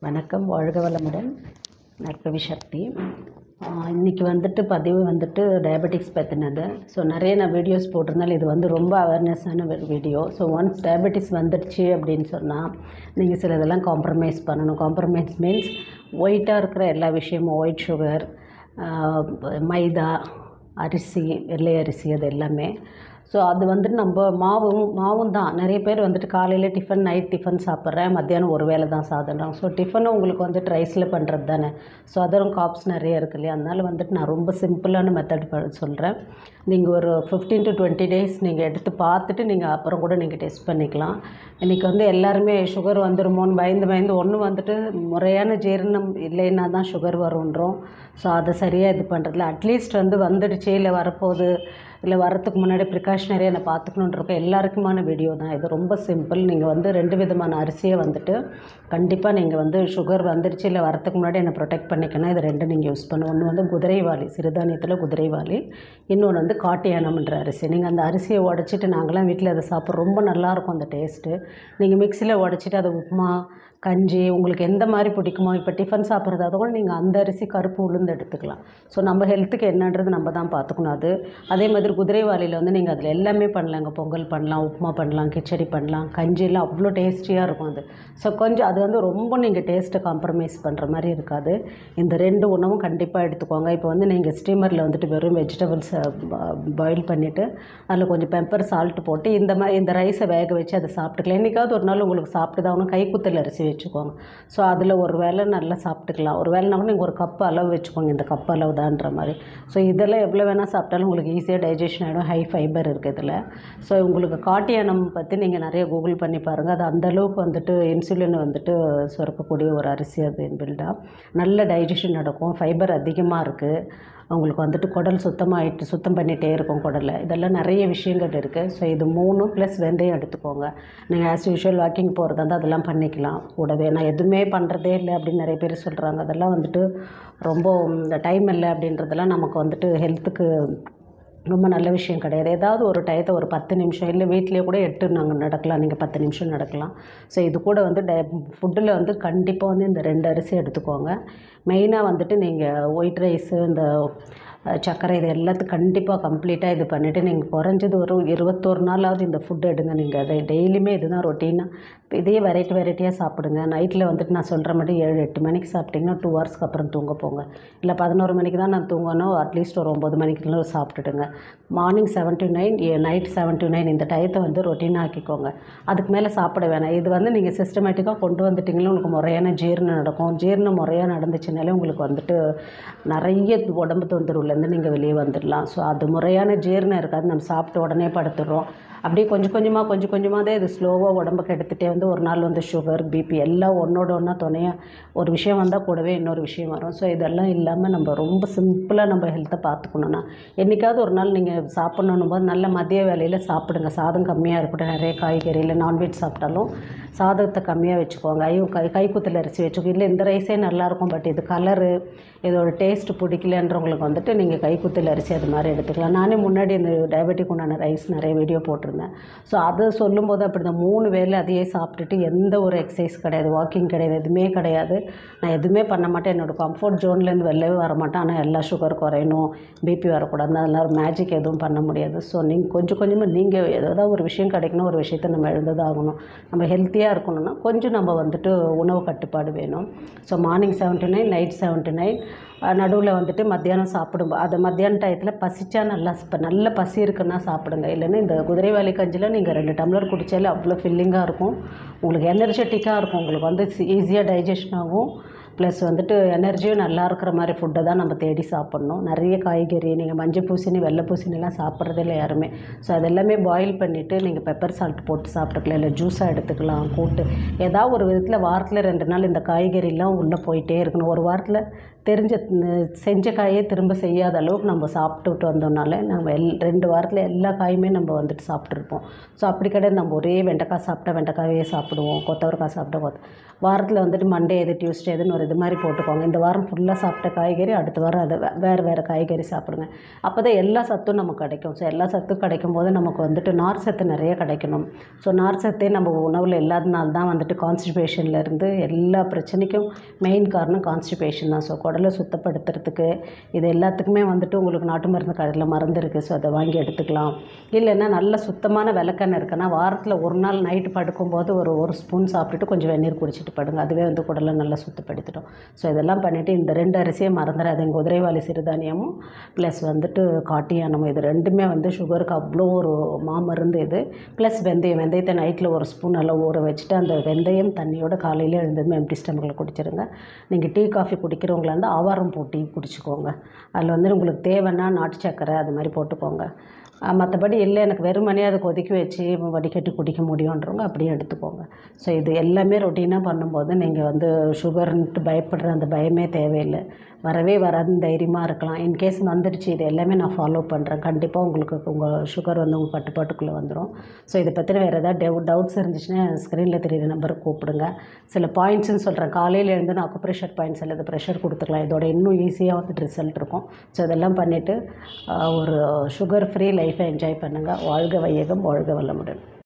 வணக்கம் வாழ்க வளமுடன் நற்பவி சக்தி ஆஹ் இன்னைக்கு வந்துட்டு பதிவு வந்துட்டு டயபெட்டிக்ஸ் பற்றினது ஸோ நிறைய நான் வீடியோஸ் போட்டிருந்தாலும் இது வந்து ரொம்ப அவேர்னஸான வீடியோ ஸோ ஒன்ஸ் டயபெட்டிஸ் வந்துடுச்சு அப்படின்னு சொன்னால் நீங்கள் சில இதெல்லாம் காம்ப்ரமைஸ் பண்ணணும் காம்ப்ரமைஸ் மீன்ஸ் ஒயிட்டாக இருக்கிற எல்லா விஷயமும் ஒயிட் சுகர் மைதா அரிசி வெள்ளை அரிசி அது எல்லாமே ஸோ அது வந்துட்டு நம்ம மாவும் மாவும் தான் நிறைய பேர் வந்துட்டு காலையில் டிஃபன் நைட் டிஃபன் சாப்பிட்றேன் மத்தியானம் ஒரு வேளை தான் சாப்பிட்றோம் ஸோ டிஃபனும் உங்களுக்கு வந்துட்டு ரைஸில் பண்ணுறது தானே ஸோ அதரும் காப்ஸ் நிறைய இருக்கு இல்லையா அதனால வந்துட்டு நான் ரொம்ப சிம்பிளான மெத்தட் சொல்கிறேன் நீங்கள் ஒரு ஃபிஃப்டீன் டு டுவெண்ட்டி டேஸ் நீங்கள் எடுத்து பார்த்துட்டு நீங்கள் அப்புறம் கூட நீங்கள் டெஸ்ட் பண்ணிக்கலாம் இன்றைக்கி வந்து எல்லாருமே சுகர் வந்துருமோன்னு பயந்து பயந்து ஒன்று வந்துட்டு முறையான ஜீரணம் இல்லைன்னா தான் சுகர் வருன்றோம் ஸோ அதை சரியாக இது பண்ணுறதுல அட்லீஸ்ட் வந்து வந்துடுச்சு இல்லை வரப்போகுது இல்லை வரத்துக்கு முன்னாடி ப்ரிகாஷனரியாக நான் பார்த்துக்கணுன்றப்ப எல்லாருக்குமான வீடியோ தான் இது ரொம்ப சிம்பிள் நீங்கள் வந்து ரெண்டு விதமான அரிசியை வந்துட்டு கண்டிப்பாக நீங்கள் வந்து சுகர் வந்துடுச்சு இல்லை வரத்துக்கு முன்னாடி என்னை ப்ரொடெக்ட் பண்ணிக்கணும் இது ரெண்டு நீங்கள் யூஸ் பண்ணணும் ஒன்று வந்து குதிரைவாளி சிறுதானியத்தில் குதிரைவாளி இன்னொன்று வந்து காட்டியானம்ன்ற அரிசி நீங்கள் அந்த அரிசியை உடச்சிட்டு நாங்களாம் வீட்டில் அதை சாப்பிட்றோம் ரொம்ப நல்லாயிருக்கும் அந்த டேஸ்ட்டு நீங்கள் மிக்சியில் உடச்சிட்டு அதை உப்புமா கஞ்சி உங்களுக்கு எந்த மாதிரி பிடிக்குமோ இப்போ டிஃபன் சாப்பிட்றதா கூட நீங்கள் அந்த அரிசி கருப்பு உளுந்து எடுத்துக்கலாம் ஸோ நம்ம ஹெல்த்துக்கு என்னன்றது நம்ம தான் பார்த்துக்கணும் அது அதே மாதிரி குதிரைவாளியில் வந்து நீங்கள் அதில் எல்லாமே பண்ணலாங்க பொங்கல் பண்ணலாம் உப்புமா பண்ணலாம் கிச்சடி பண்ணலாம் கஞ்சியெல்லாம் அவ்வளோ டேஸ்டியாக இருக்கும் அது ஸோ கொஞ்சம் அது வந்து ரொம்ப நீங்கள் டேஸ்ட்டை காம்ப்ரமைஸ் பண்ணுற மாதிரி இருக்காது இந்த ரெண்டு உணவும் கண்டிப்பாக எடுத்துக்கோங்க இப்போ வந்து நீங்கள் ஸ்டீமரில் வந்துட்டு வெறும் வெஜிடபிள்ஸை பாயில் பண்ணிவிட்டு அதில் கொஞ்சம் பெப்பர் சால்ட் போட்டு இந்த மாதிரி இந்த ரைஸை வேக வச்சு அதை சாப்பிட்டுக்கலாம் என்றைக்காவது ஒரு நாள் உங்களுக்கு சாப்பிட்டு தான் கைக்குத்தல் அரிசி வச்சுக்கோங்க ஸோ அதில் ஒரு வேளை நல்லா சாப்பிட்டுக்கலாம் ஒரு வேலைனா கூட நீங்கள் ஒரு கப் அளவு வச்சுக்கோங்க இந்த கப் அளவு தான்ற மாதிரி ஸோ இதெல்லாம் எவ்வளோ வேணால் சாப்பிட்டாலும் உங்களுக்கு ஈஸியாக டைஜஷன் ஆகிடும் ஹை ஃபைபர் இருக்குது இதில் ஸோ உங்களுக்கு காட்டியானம் பற்றி நீங்கள் நிறைய கூகுள் பண்ணி பாருங்கள் அது அந்த அளவுக்கு வந்துட்டு இன்சுலின் வந்துட்டு சுரக்கக்கூடிய ஒரு அரிசி அது பில்டாக நல்ல டைஜஷன் நடக்கும் ஃபைபர் அதிகமாக இருக்குது உங்களுக்கு வந்துட்டு குடல் சுத்தமாகிட்டு சுத்தம் பண்ணிகிட்டே இருக்கும் குடலை இதெல்லாம் நிறைய விஷயங்கள் இருக்குது ஸோ இது மூணும் ப்ளஸ் வெந்தயம் எடுத்துக்கோங்க நீங்கள் ஆஸ் யூஷுவல் வாக்கிங் போகிறதா இருந்தால் அதெல்லாம் பண்ணிக்கலாம் கூடவே நான் எதுவுமே பண்ணுறதே இல்லை அப்படின்னு நிறைய பேர் சொல்கிறாங்க அதெல்லாம் வந்துட்டு ரொம்ப இந்த டைம் இல்லை அப்படின்றதெல்லாம் நமக்கு வந்துட்டு ஹெல்த்துக்கு ரொம்ப நல்ல விஷயம் கிடையாது ஏதாவது ஒரு டயத்தை ஒரு பத்து நிமிஷம் இல்லை வீட்லேயே கூட எட்டு நாங்கள் நடக்கலாம் நீங்கள் பத்து நிமிஷம் நடக்கலாம் ஸோ இது கூட வந்து டை ஃபுட்டில் வந்து கண்டிப்பாக வந்து இந்த ரெண்டு அரிசி எடுத்துக்கோங்க மெயினாக வந்துட்டு நீங்கள் ஒயிட் ரைஸு இந்த சர்க்கரை இது எல்லாத்துக்கும் கண்டிப்பாக கம்ப்ளீட்டாக இது பண்ணிவிட்டு நீங்கள் குறைஞ்சது ஒரு இருபத்தோரு நாளாவது இந்த ஃபுட் எடுங்க நீங்கள் அதை டெய்லியுமே இதுதான் ரொட்டீனாக இப்போ இதே வெரைட்டி வெரைட்டியாக சாப்பிடுங்க நைட்டில் வந்துட்டு நான் சொல்கிற மாதிரி ஏழு எட்டு மணிக்கு சாப்பிட்டிங்கன்னா டூ ஹவர்ஸ்க்கு அப்புறம் தூங்க போங்க இல்லை பதினோரு மணிக்கு தான் நான் தூங்கணும் அட்லீஸ்ட் ஒரு ஒம்பது மணிக்குள்ள சாப்பிட்டுடுங்க morning seven to nine night seven to nine இந்த டயத்தை வந்து ரொட்டீன் ஆக்கிக்கோங்க அதுக்கு மேலே சாப்பிட வேணாம் இது வந்து நீங்கள் சிஸ்டமேட்டிக்காக கொண்டு வந்துட்டிங்களோ உங்களுக்கு முறையான ஜீரணம் நடக்கும் ஜீரணம் முறையாக நடந்துச்சுனாலே உங்களுக்கு வந்துட்டு நிறைய உடம்பு தொந்தரவுலேருந்து நீங்கள் வெளியே வந்துடலாம் ஸோ அது முறையான ஜீரணம் இருக்காது நம்ம சாப்பிட்ட உடனே படுத்துடுறோம் அப்படியே கொஞ்சம் கொஞ்சமாக கொஞ்சம் கொஞ்சமாக தான் இது ஸ்லோவாக உடம்புக்கு எடுத்துகிட்டே வந்து ஒரு நாள் வந்து சுகர் பிபி எல்லாம் ஒன்றோட ஒன்றா துணையாக ஒரு விஷயம் வந்தால் கூடவே இன்னொரு விஷயம் வரும் ஸோ இதெல்லாம் இல்லாமல் நம்ம ரொம்ப சிம்பிளாக நம்ம ஹெல்த்தை பார்த்துக்கணுன்னா என்றைக்காவது ஒரு நாள் நீங்கள் சாப்பிட்ணும் போது நல்ல மதிய வேலையில் சாப்பிடுங்க சாதம் கம்மியாக இருக்கட்டும் நிறைய காய்கறி இல்லை நான்வெஜ் சாப்பிட்டாலும் சாதத்தை கம்மியாக வச்சுக்கோங்க ஐயோ கை கைக்குத்தல் அரிசி வச்சுக்கோ இல்லை இந்த ரைஸே நல்லாயிருக்கும் பட் இது கலரு இதோட டேஸ்ட் பிடிக்கலன்றவங்களுக்கு வந்துட்டு நீங்கள் கைக்குத்தல் அரிசி அது மாதிரி எடுத்துக்கலாம் நானே முன்னாடி இந்த டயபெட்டிக் உண்டான ரைஸ் நிறைய வீடியோ போட்டிருந்தேன் ஸோ அது சொல்லும்போது அப்படி தான் மூணு வேலை அதையே சாப்பிட்டுட்டு எந்த ஒரு எக்ஸசைஸ் கிடையாது வாக்கிங் கிடையாது எதுவுமே கிடையாது நான் எதுவுமே பண்ண மாட்டேன் என்னோடய கம்ஃபர்ட் ஜோன்லேருந்து வெளிலவே வர மாட்டேன் ஆனால் எல்லா சுகர் குறையணும் பிபி வரக்கூடாது அதெல்லாம் மேஜிக் எதுவும் பண்ண முடியாது ஸோ நீங்கள் கொஞ்சம் கொஞ்சமாக நீங்கள் ஏதாவது ஒரு விஷயம் கிடைக்கணும் ஒரு விஷயத்தை நம்ம எழுந்ததாகணும் நம்ம ஹெல்த்தியாக இருக்கணும்னா கொஞ்சம் நம்ம வந்துட்டு உணவு கட்டுப்பாடு வேணும் so morning seven to nine night seven to nine நடுவில் வந்துட்டு மத்தியானம் சாப்பிடும் அது மத்தியான டயத்தில் பசிச்சா நல்லா இப்போ நல்ல பசி இருக்குன்னா சாப்பிடுங்க இல்லைன்னா இந்த குதிரைவாலி கஞ்சியில் நீங்கள் ரெண்டு டம்ளர் குடித்தாலே அவ்வளோ ஃபில்லிங்காக இருக்கும் உங்களுக்கு எனர்ஜெட்டிக்காக இருக்கும் உங்களுக்கு வந்து ஈஸியாக டைஜஷன் ஆகும் ப்ளஸ் வந்துட்டு எனர்ஜியும் நல்லா இருக்கிற மாதிரி ஃபுட்டை தான் நம்ம தேடி சாப்பிட்ணும் நிறைய காய்கறி நீங்கள் மஞ்சள் பூசணி வெள்ளை பூசணிலாம் சாப்பிட்றதே இல்லை யாருமே ஸோ அதெல்லாமே பாயில் பண்ணிவிட்டு நீங்கள் பெப்பர் சால்ட் போட்டு சாப்பிட்டுக்கலாம் இல்லை ஜூஸாக எடுத்துக்கலாம் கூட்டு ஏதாவது ஒரு விதத்தில் வாரத்தில் ரெண்டு நாள் இந்த காய்கறிலாம் உள்ளே போயிட்டே இருக்கணும் ஒரு வாரத்தில் தெரிஞ்ச செஞ்ச காயே திரும்ப செய்யாத அளவுக்கு நம்ம சாப்பிட்டுட்டு வந்தோம்னாலே நம்ம எல் ரெண்டு வாரத்தில் எல்லா காயுமே நம்ம வந்துட்டு சாப்பிட்ருப்போம் ஸோ அப்படி கிடையாது நம்ம ஒரே வெண்டைக்காய் சாப்பிட்டா வெண்டைக்காயே சாப்பிடுவோம் கொத்தவரக்காய் சாப்பிட்டா கொத்த வாரத்தில் வந்துட்டு மண்டே எது டியூஸ்டே எதுன்னு ஒரு இது மாதிரி போட்டுக்கோங்க இந்த வாரம் ஃபுல்லாக சாப்பிட்ட காய்கறி அடுத்த வாரம் அதை வே- வேறு வேறு காய்கறி சாப்பிடுங்க அப்போ தான் எல்லா சத்தும் நமக்கு கிடைக்கும் ஸோ எல்லா சத்தும் கிடைக்கும் போது நமக்கு வந்துட்டு நார் சத்து நிறைய கிடைக்கணும் ஸோ நார் சத்தே நம்ம உணவில் இல்லாதனால தான் வந்துட்டு கான்ஸ்டிபேஷன்ல இருந்து எல்லா பிரச்சனைக்கும் மெயின் காரணம் கான்ஸ்டிபேஷன் தான் ஸோ குடலை சுத்தப்படுத்துறதுக்கு இது எல்லாத்துக்குமே வந்துட்டு உங்களுக்கு நாட்டு மருந்து கடையில் மருந்து இருக்குது ஸோ அதை வாங்கி எடுத்துக்கலாம் இல்லைன்னா நல்ல சுத்தமான விளக்கெண்ணெய் இருக்குன்னா வாரத்தில் ஒரு நாள் நைட்டு படுக்கும்போது ஒரு ஒரு ஸ்பூன் சாப்பிட்டுட்டு கொஞ்சம் வெந்நீர் குடிச்சிட்டு படுங்க அதுவே வந்து குடலை நல்லா சுத்தப்படுத்திடும் ஸோ இதெல்லாம் பண்ணிவிட்டு இந்த ரெண்டு அரிசியை மறந்துடாதீங்க குதிரைவாலி சிறுதானியமும் ப்ளஸ் வந்துட்டு காட்டியானமும் இது ரெண்டுமே வந்து சுகருக்கு அவ்வளோ ஒரு மாமருந்து இது ப்ளஸ் வெந்தயம் வெந்தயத்தை நைட்டில் ஒரு ஸ்பூன் நல்லா ஊற வச்சுட்டு அந்த வெந்தயம் தண்ணியோட காலையில் எழுந்ததுமே எம்டி ஸ்டமக்கில் குடிச்சிருங்க நீங்கள் டீ காஃபி குடிக்கிறவங்களா இருந்தால் ஆவாரம் பூ டீ குடிச்சிக்கோங்க அதில் வந்து உங்களுக்கு தேவைன்னா நாட்டு சக்கரை அது மாதிரி போட்டுக்கோங்க அஹ் மற்றபடி இல்லை எனக்கு வெறுமனே அதை கொதிக்க வச்சு வடிகட்டி குடிக்க முடியுன்றவங்க அப்படியே எடுத்துக்கோங்க ஸோ இது எல்லாமே ரொட்டீனாக பண்ணும்போது நீங்கள் வந்து சுகர்ன்ட்டு பயப்படுற அந்த பயமே தேவையில்லை வரவே வராதுன்னு தைரியமாக இருக்கலாம் இன்கேஸ் வந்துடுச்சு இது எல்லாமே நான் ஃபாலோ பண்ணுறேன் கண்டிப்பாக உங்களுக்கு உங்கள் சுகர் வந்து உங்கள் கட்டுப்பாட்டுக்குள்ளே வந்துடும் ஸோ இதை பற்றின வேறு ஏதாவது டவு டவுட்ஸ் இருந்துச்சுன்னா ஸ்க்ரீனில் தெரியுற நம்பருக்கு கூப்பிடுங்க சில பாயிண்ட்ஸ்னு சொல்கிறேன் காலையில் எழுந்து நான் ப்ரெஷர் பாயிண்ட்ஸ் அல்லது ப்ரெஷர் கொடுத்துக்கலாம் இதோட இன்னும் ஈஸியாக வந்துட்டு ரிசல்ட் இருக்கும் ஸோ இதெல்லாம் பண்ணிவிட்டு ஒரு சுகர் ஃப்ரீ லைஃப்பை என்ஜாய் பண்ணுங்கள் வாழ்க வையகம் வாழ்க வளமுடன்